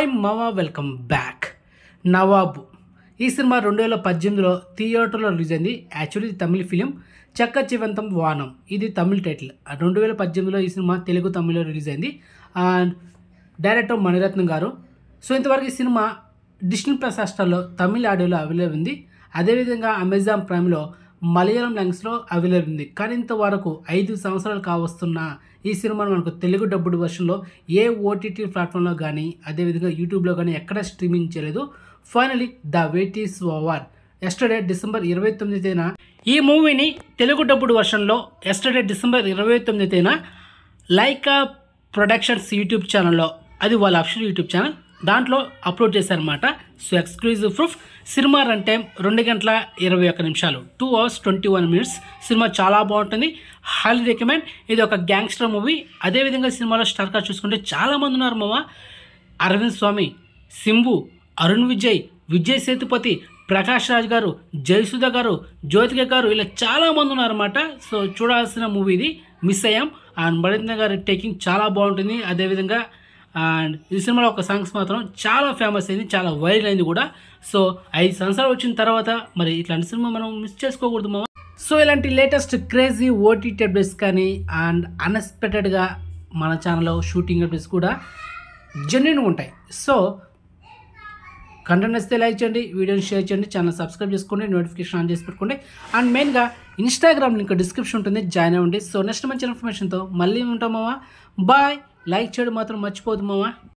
hi మావా welcome back నవాబు ఈ cinema రెండు వేల పద్దెనిమిదిలో థియేటర్లో రిలీజ్ అయింది యాక్చువల్లీ ఇది తమిళ ఫిలిం చక్క చివంతం వానం ఇది తమిళ టైటిల్ రెండు వేల పద్దెనిమిదిలో ఈ సినిమా తెలుగు తమిళ్లో రిలీజ్ అయింది అండ్ డైరెక్టర్ మణిరత్నం గారు సో ఇంతవరకు ఈ సినిమా డిస్నీ ప్లస్ హాస్టల్లో తమిళ ఆడియోలో అవైలబుల్ ఉంది అదేవిధంగా అమెజాన్ ప్రైమ్లో మలయాళం లాంగ్వేజ్లో అవైలబుల్ ఉంది కానీ ఇంతవరకు ఐదు సంవత్సరాలు కావస్తున్న ఈ సినిమాను మనకు తెలుగు డబ్బుడు వర్షన్లో ఏ ఓటీటీ ప్లాట్ఫామ్లో కానీ అదేవిధంగా యూట్యూబ్లో కానీ ఎక్కడ స్ట్రీమింగ్ చేయలేదు finally the wait is over yesterday December ఇరవై తొమ్మిది తేదీన ఈ మూవీని తెలుగు డబ్బుడు వర్షన్లో ఎస్టర్డే డిసెంబర్ ఇరవై తొమ్మిది తేదీన లైకా ప్రొడక్షన్స్ యూట్యూబ్ ఛానల్లో అది వాళ్ళ అఫిషియల్ యూట్యూబ్ ఛానల్ దాంట్లో అప్లోడ్ చేశారనమాట so exclusive proof cinema run time రెండు గంటల ఇరవై ఒక్క నిమిషాలు two hours twenty one minutes cinema చాలా బాగుంటుంది హైలీ రికమెండ్ ఇది ఒక గ్యాంగ్స్టర్ మూవీ అదేవిధంగా సినిమాలో స్టార్ కాస్ట్ చూసుకుంటే చాలామంది ఉన్నారు మామ అరవింద్ స్వామి సింబు అరుణ్ విజయ్ విజయ్ సేతుపతి ప్రకాష్ రాజ్ గారు జయసుధ గారు జ్యోతిక గారు ఇలా చాలామంది ఉన్నారన్నమాట సో చూడాల్సిన మూవీ ఇది మిస్ అయ్యాం అండ్ మరింత గారి టేకింగ్ చాలా బాగుంటుంది అదేవిధంగా అండ్ ఈ సినిమాలో ఒక సాంగ్స్ మాత్రం చాలా ఫేమస్ అయింది చాలా వైరల్ అయింది కూడా సో ఐదు సంవత్సరాలు వచ్చిన తర్వాత మరి ఇట్లాంటి సినిమా మనం మిస్ చేసుకోకూడదు మామ సో ఇలాంటి లేటెస్ట్ క్రేజీ ఓటీటీ అప్డేట్స్ కానీ అండ్ అన్ఎక్స్పెక్టెడ్గా మన ఛానల్లో షూటింగ్ అప్డేట్స్ కూడా జెన్యున్గా ఉంటాయి సో కంటెంట్ నచ్చితే లైక్ చేయండి వీడియోని షేర్ చేయండి ఛానల్ సబ్స్క్రైబ్ చేసుకోండి నోటిఫికేషన్ ఆన్ చేసి పెట్టుకోండి అండ్ మెయిన్గా ఇన్స్టాగ్రామ్ లింక్ డిస్క్రిప్షన్ ఉంటుంది జాయిన్ అవ్వండి సో నెక్స్ట్ మంచి ఇన్ఫర్మేషన్తో మళ్ళీ ఉంటాం మావా బాయ్ లైక్ చేయడం మాత్రం మర్చిపోదు మావా